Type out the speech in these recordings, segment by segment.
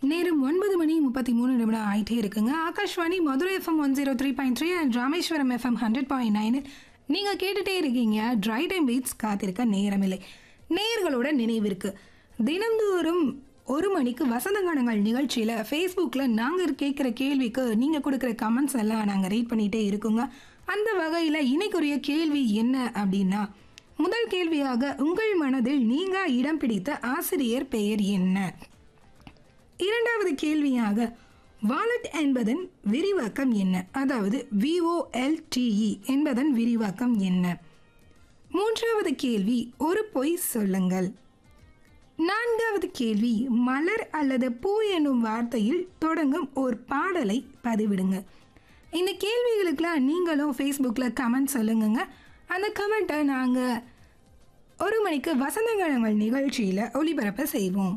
நேரம் ஒன்பது மணி முப்பத்தி மூணு நிமிடம் ஆயிட்டே இருக்குங்க Akashvani Madurai FM one zero three point three and Rameswaram FM hundred point nine நீங்கள் கேட்டுட்டே இருக்கீங்க ட்ரை டைம் பீட்ஸ் காத்திருக்க நேரமில்லை நேர்களோட நினைவிற்கு தினந்தோறும் ஒரு மணிக்கு வசந்தகானங்கள் நிகழ்ச்சியில் ஃபேஸ்புக்கில் நாங்கள் கேட்குற கேள்விக்கு நீங்கள் கொடுக்குற கமெண்ட்ஸ் எல்லாம் நாங்கள் ரீட் பண்ணிகிட்டே இருக்கோங்க அந்த வகையில் இன்னைக்குரிய கேள்வி என்ன அப்படின்னா முதல் கேள்வியாக உங்கள் மனதில் நீங்கள் இடம் பிடித்த ஆசிரியர் பெயர் என்ன இரண்டாவது கேள்வியாக வாலட் என்பதன் விரிவாக்கம் என்ன அதாவது விஓஎல்டிஇ என்பதன் விரிவாக்கம் என்ன மூன்றாவது கேள்வி ஒரு பொய் சொல்லுங்கள் நான்காவது கேள்வி மலர் அல்லது பூ என்னும் வார்த்தையில் தொடங்கும் ஒரு பாடலை பதிவிடுங்க இந்த கேள்விகளுக்கெல்லாம் நீங்களும் ஃபேஸ்புக்கில் கமெண்ட் சொல்லுங்கங்க அந்த கமெண்ட்டை நாங்கள் ஒரு மணிக்கு வசந்தங்கிழங்கள் நிகழ்ச்சியில் ஒளிபரப்ப செய்வோம்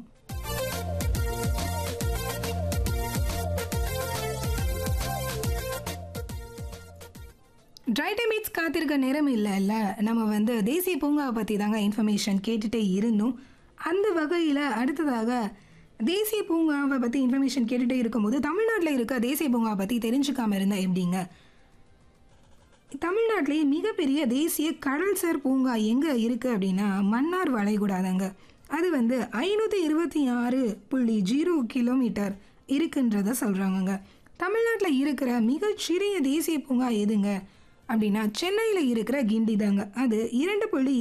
ட்ரை டைமேட்ஸ் காத்திருக்க நேரம் இல்லைல்ல நம்ம வந்து தேசிய பூங்காவை பற்றி தாங்க இன்ஃபர்மேஷன் கேட்டுகிட்டே இருந்தோம் அந்த வகையில் அடுத்ததாக தேசிய பூங்காவை பற்றி இன்ஃபர்மேஷன் கேட்டுகிட்டே இருக்கும்போது தமிழ்நாட்டில் இருக்க தேசிய பூங்காவை பற்றி தெரிஞ்சுக்காம இருந்தால் எப்படிங்க தமிழ்நாட்டிலேயே மிகப்பெரிய தேசிய கடல்சார் பூங்கா எங்கே இருக்குது அப்படின்னா மன்னார் வளைகுடாதாங்க அது வந்து ஐநூற்றி இருபத்தி ஆறு புள்ளி ஜீரோ கிலோமீட்டர் இருக்குன்றத சொல்கிறாங்கங்க தமிழ்நாட்டில் இருக்கிற மிகச்சிறிய தேசிய பூங்கா எதுங்க அப்படின்னா சென்னையில் இருக்கிற கிண்டி தாங்க அது இரண்டு புள்ளி